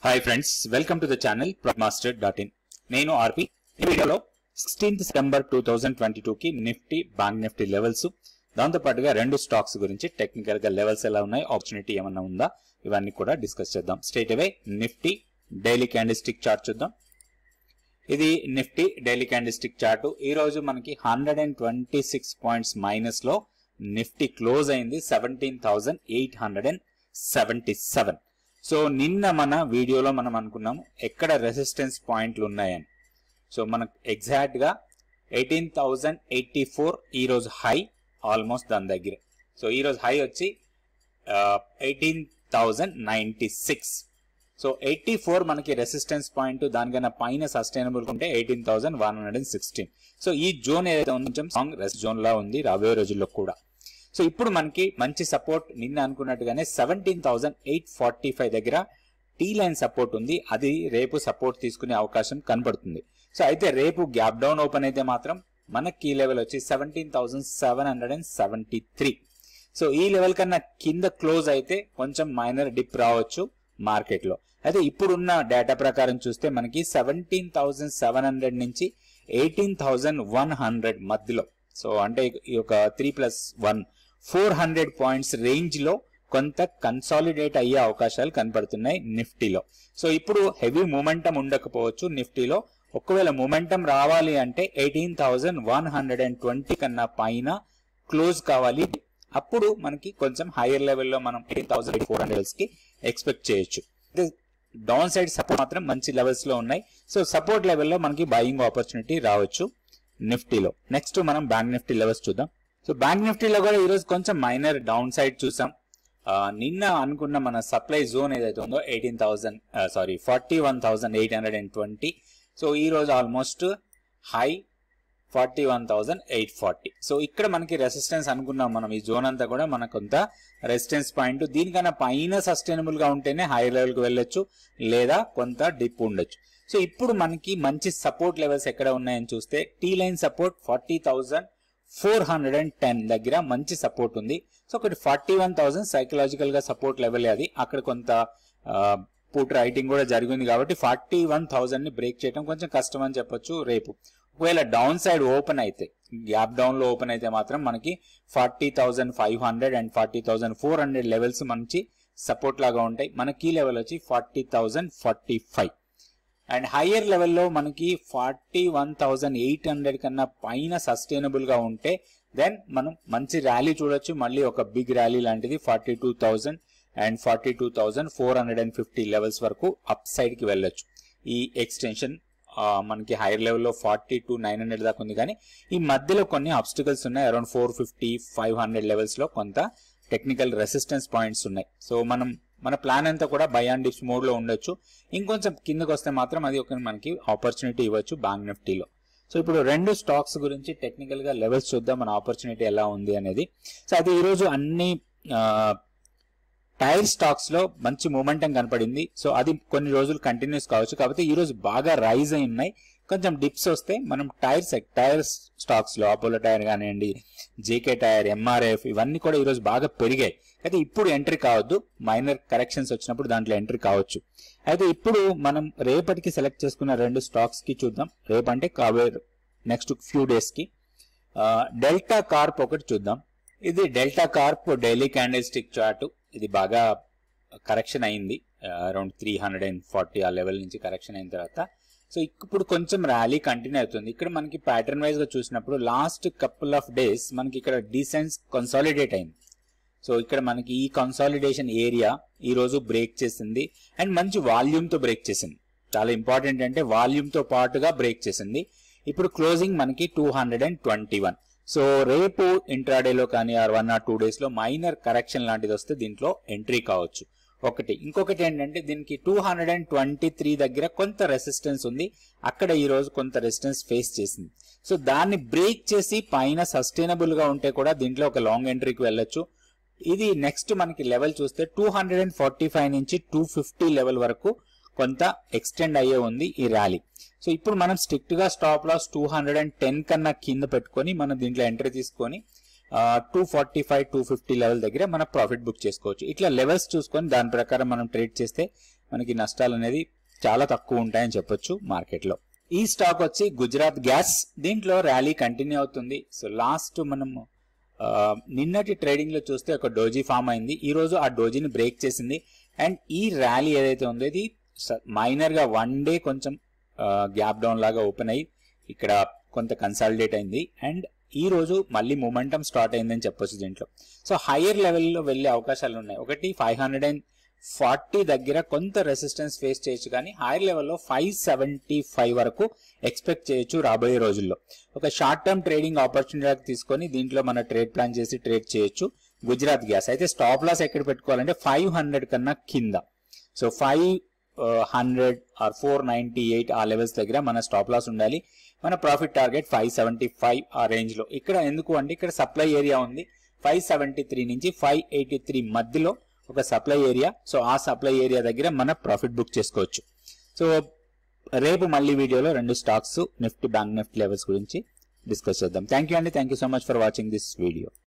hi friends welcome to the channel master dot in నేను RP ఈ వీడియోలో sixteenth September two thousand twenty two కి Nifty bank Nifty levels దాంతో పాటుగా రెండు స్టాక్స్ గురించి టెక్నికల్ గా లెవెల్స్ ఎలా ఉన్నాయి ఆపర్చునిటీ ఏమన్నా ఉందా ఇవన్నీ కూడా డిస్కస్ చేద్దాం straight away Nifty daily candlestick chart చూద్దాం ఇది నిఫ్టీ డైలీ క్యాండిస్టిక్ చార్ట్ ఈ రోజు మనకి hundred and twenty six points minus లో నిఫ్టీ క్లోజ్ అయింది seventeen thousand eight hundred and seventy seven so నిన్న మన వీడియోలో మనం అనుకున్నాం ఎక్కడ రెసిస్టెన్స్ పాయింట్లు ఉన్నాయని సో మనకు ఎగ్జాక్ట్ గా ఎయిటీన్ థౌజండ్ ఎయిటీ ఫోర్ ఈ రోజు హై ఆల్మోస్ట్ దాని దగ్గర సో ఈ రోజు హై వచ్చి eighteen thousand ninety six so eighty four మనకి రెసిస్టెన్స్ పాయింట్ దానికన్నా పైన సస్టైనబుల్ ఉంటే eighteen thousand one hundred and sixteen so ఈ జోన్ ఏదైతే ఉందో కొంచెం స్ట్రాంగ్ రెస్ట్ జోన్ లా ఉంది రాబోయే రోజుల్లో కూడా సో ఇప్పుడు మనకి మంచి సపోర్ట్ నిన్న అనుకున్నట్టుగానే seventeen thousand eight forty five దగ్గర టీ లైన్ సపోర్ట్ ఉంది అది రేపు సపోర్ట్ తీసుకునే అవకాశం కనబడుతుంది సో అయితే రేపు గ్యాప్ డౌన్ ఓపెన్ అయితే మాత్రం మన కీ లెవెల్ వచ్చి seventeen thousand seven hundred and seventy three so ఈ లెవెల్ కన్నా కింద క్లోజ్ అయితే కొంచెం మైనర్ డిప్ రావచ్చు మార్కెట్ లో అయితే ఇప్పుడున్న డేటా ప్రకారం చూస్తే మనకి సెవెంటీన్ థౌసండ్ సెవెన్ హండ్రెడ్ నుంచి ఎయిటీన్ థౌసండ్ వన్ హండ్రెడ్ మధ్యలో సో అంటే ఈ యొక్క three plus one four hundred points range లో కొంత కన్సాలిడేట్ అయ్యే అవకాశాలు కనపడుతున్నాయి నిఫ్టీలో సో ఇప్పుడు హెవీ మూమెంటం ఉండకపోవచ్చు నిఫ్టీలో ఒకవేళ మూమెంటం రావాలి అంటే eighteen thousand one hundred and twenty కన్నా పైన క్లోజ్ కావాలి అప్పుడు మనకి కొంచెం హైయర్ లెవెల్లో మనం ఎయిటీన్ థౌసండ్ ఫోర్ హండ్రెడ్స్ కి ఎక్స్పెక్ట్ చేయొచ్చు డౌన్ సైడ్ సపోర్ట్ మాత్రం మంచి లెవెల్స్ లో ఉన్నాయి సో సపోర్ట్ లెవెల్లో మనకి బయింగ్ ఆపర్చునిటీ రావచ్చు నిఫ్టీలో నెక్స్ట్ మనం బ్యాంక్ నిఫ్టీ లెవెల్స్ చూద్దాం సో బ్యాంక్ నిఫ్టీలో కూడా ఈరోజు కొంచెం మైనర్ డౌన్ సైడ్ చూసాం ఆ, నిన్న అనుకున్న మన సప్లై జోన్ ఏదైతే ఉందో eighteen thousand sorry forty one thousand eight hundred and twenty so ఈ రోజు almost high forty one thousand eight forty so ఇక్కడ మనకి రెసిస్టెన్స్ అనుకున్నాం మనం ఈ జోన్ అంతా కూడా మనకు కొంత రెసిస్టెన్స్ పాయింట్ దీనికన్నా పైన సస్టైనబుల్ గా ఉంటేనే హై లెవెల్ కి వెళ్ళొచ్చు లేదా కొంత డిప్ ఉండొచ్చు సో ఇప్పుడు మనకి మంచి సపోర్ట్ లెవెల్స్ ఎక్కడ ఉన్నాయని చూస్తే T line support forty thousand four hundred and ten దగ్గర మంచి సపోర్ట్ ఉంది సో ఒకటి ఫార్టీ వన్ థౌసండ్ సైకలాజికల్ గా సపోర్ట్ లెవెల్ అది అక్కడ కొంత పుట్ రైటింగ్ కూడా జరిగింది కాబట్టి ఫార్టీ వన్ థౌసండ్ ని బ్రేక్ చేయడం కొంచెం కష్టం అని చెప్పొచ్చు రేపు ఒకవేళ డౌన్ సైడ్ ఓపెన్ అయితే గ్యాప్ డౌన్ లో ఓపెన్ అయితే మాత్రం మనకి forty thousand five hundred and forty thousand four hundred levels మంచి సపోర్ట్ లాగా ఉంటాయి మన కీ లెవెల్ వచ్చి forty thousand forty five and higher లెవెల్లో మనకి forty one thousand eight hundred కన్నా పైన సస్టైనబుల్ గా ఉంటే దెన్ మనం మంచి ర్యాలీ చూడొచ్చు మళ్ళీ ఒక బిగ్ ర్యాలీ లాంటిది forty two thousand and forty two thousand four hundred and fifty levels వరకు అప్ సైడ్ కి వెళ్ళొచ్చు ఈ ఎక్స్టెన్షన్ మనకి హైయర్ లెవెల్లో ఫార్టీ టు నైన్ హండ్రెడ్ దాకా ఉంది కానీ ఈ మధ్యలో కొన్ని అబ్స్టికల్స్ ఉన్నాయి around four fifty five hundred levels లో కొంత టెక్నికల్ రెసిస్టెన్స్ పాయింట్స్ ఉన్నాయి సో మనం మన ప్లాన్ అంతా కూడా బై అండ్ డిప్స్ మోడ్ లో ఉండొచ్చు ఇంకొంచెం కిందకు వస్తే మాత్రం అది ఒక మనకి ఆపర్చునిటీ ఇవ్వచ్చు బ్యాంక్ నిఫ్టీలో సో ఇప్పుడు రెండు స్టాక్స్ గురించి టెక్నికల్ గా లెవెల్స్ చూద్దాం మన ఆపర్చునిటీ ఎలా ఉంది అనేది సో అది ఈ రోజు అన్ని టైర్ స్టాక్స్ లో మంచి మూమెంటం కనపడింది సో అది కొన్ని రోజులు కంటిన్యూస్ కావచ్చు కాకపోతే ఈ రోజు బాగా రైజ్ అయి ఉన్నాయి కొంచెం డిప్స్ వస్తే మనం టైర్ టైర్ స్టాక్స్ లో అపోలో టైర్ కానివ్వండి జేకే టైర్ ఎంఆర్ఎఫ్ ఇవన్నీ కూడా ఈ రోజు బాగా పెరిగాయి అయితే ఇప్పుడు ఎంట్రీ కావద్దు మైనర్ కరెక్షన్స్ వచ్చినప్పుడు దాంట్లో ఎంట్రీ కావచ్చు అయితే ఇప్పుడు మనం రేపటికి సెలెక్ట్ చేసుకున్న రెండు స్టాక్స్ కి చూద్దాం రేపు అంటే కాబోయే నెక్స్ట్ ఫ్యూ డేస్ కి డెల్టా కార్ప్ ఒకటి చూద్దాం ఇది Delta Corp daily candlestick chart ఇది బాగా కరెక్షన్ అయింది around three hundred and forty ఆ లెవెల్ నుంచి కరెక్షన్ అయిన తర్వాత సో ఇప్పుడు కొంచెం ర్యాలీ కంటిన్యూ అవుతుంది ఇక్కడ మనకి ప్యాటర్న్ వైజ్ గా చూసినప్పుడు లాస్ట్ కపుల్ ఆఫ్ డేస్ మనకి ఇక్కడ డీసెన్స్ కన్సాలిడేట్ అయింది సో ఇక్కడ మనకి ఈ కన్సాలిడేషన్ ఏరియా ఈ రోజు బ్రేక్ చేసింది అండ్ మంచి వాల్యూమ్ తో బ్రేక్ చేసింది చాలా ఇంపార్టెంట్ అంటే వాల్యూమ్ తో పాటుగా బ్రేక్ చేసింది ఇప్పుడు క్లోజింగ్ మనకి two hundred and twenty one so రేపు ఇంట్రాడేలో కానీ or one or two days లో మైనర్ కరెక్షన్ లాంటిది వస్తే దీంట్లో ఎంట్రీ కావచ్చు ఒకటి ఇంకొకటి ఏంటంటే దీనికి two hundred and twenty three దగ్గర కొంత రెసిస్టెన్స్ ఉంది అక్కడ ఈ రోజు కొంత రెసిస్టెన్స్ ఫేస్ చేసింది సో దాన్ని బ్రేక్ చేసి పైన సస్టైనబుల్ గా ఉంటే కూడా దీంట్లో ఒక లాంగ్ ఎంట్రీకి వెళ్ళొచ్చు ఇది నెక్స్ట్ మనకి లెవెల్ చూస్తే two hundred and forty five నుంచి టూ ఫిఫ్టీ లెవెల్ వరకు కొంత ఎక్స్టెండ్ అయ్యే ఉంది ఈ ర్యాలీ సో ఇప్పుడు మనం స్ట్రిక్ట్ గా stop loss two hundred and ten కన్నా కింద పెట్టుకొని మనం దీంట్లో ఎంట్రీ తీసుకొని two forty five two fifty level దగ్గర మనం ప్రాఫిట్ బుక్ చేసుకోవచ్చు ఇట్లా లెవెల్స్ చూసుకొని దాని ప్రకారం మనం ట్రేడ్ చేస్తే మనకి నష్టాలు అనేది చాలా తక్కువ ఉంటాయని చెప్పొచ్చు మార్కెట్లో ఈ స్టాక్ వచ్చి గుజరాత్ గ్యాస్ దీంట్లో ర్యాలీ కంటిన్యూ అవుతుంది సో లాస్ట్ మనం ఆ, నిన్నటి ట్రేడింగ్ లో చూస్తే ఒక డోజీ ఫామ్ అయింది ఈ రోజు ఆ డోజీని బ్రేక్ చేసింది అండ్ ఈ ర్యాలీ ఏదైతే ఉందో ఇది మైనర్ గా వన్ డే కొంచెం గ్యాప్ డౌన్ లాగా ఓపెన్ అయ్యి ఇక్కడ కొంత కన్సాలిడేట్ అయింది అండ్ ఈ రోజు మళ్ళీ మొమెంటం స్టార్ట్ అయిందని చెప్పొచ్చు దీంట్లో సో హైయర్ లెవెల్లో వెళ్ళే అవకాశాలు ఉన్నాయి ఒకటి ఫైవ్ హండ్రెడ్ అండ్ ఫార్టీ దగ్గర కొంత రెసిస్టెన్స్ ఫేస్ చేయొచ్చు కానీ హైయర్ లెవెల్లో ఫైవ్ సెవెంటీ ఫైవ్ వరకు ఎక్స్పెక్ట్ చేయొచ్చు రాబోయే రోజుల్లో ఒక షార్ట్ టర్మ్ ట్రేడింగ్ ఆపర్చునిటీ తీసుకొని దీంట్లో మన ట్రేడ్ ప్లాన్ చేసి ట్రేడ్ చేయొచ్చు గుజరాత్ గ్యాస్ అయితే స్టాప్ లాస్ ఎక్కడ పెట్టుకోవాలంటే ఫైవ్ హండ్రెడ్ కన్నా కింద so five hundred or four ninety eight ఆ లెవెల్స్ దగ్గర మన స్టాప్ లాస్ ఉండాలి మన profit target five seventy five ఆ రేంజ్ లో ఇక్కడ ఎందుకు అంటే ఇక్కడ సప్లై ఏరియా ఉంది ఫైవ్ సెవెంటీ త్రీ నుంచి ఫైవ్ ఎయిటీ త్రీ మధ్యలో ఒక సప్లై ఏరియా సో ఆ సప్లై ఏరియా దగ్గర మన ప్రాఫిట్ బుక్ చేసుకోవచ్చు సో రేపు మళ్ళీ వీడియోలో రెండు stocks Nifty bank Nifty levels గురించి డిస్కస్ చేద్దాం థ్యాంక్ యూ అండి thank you so much for watching this video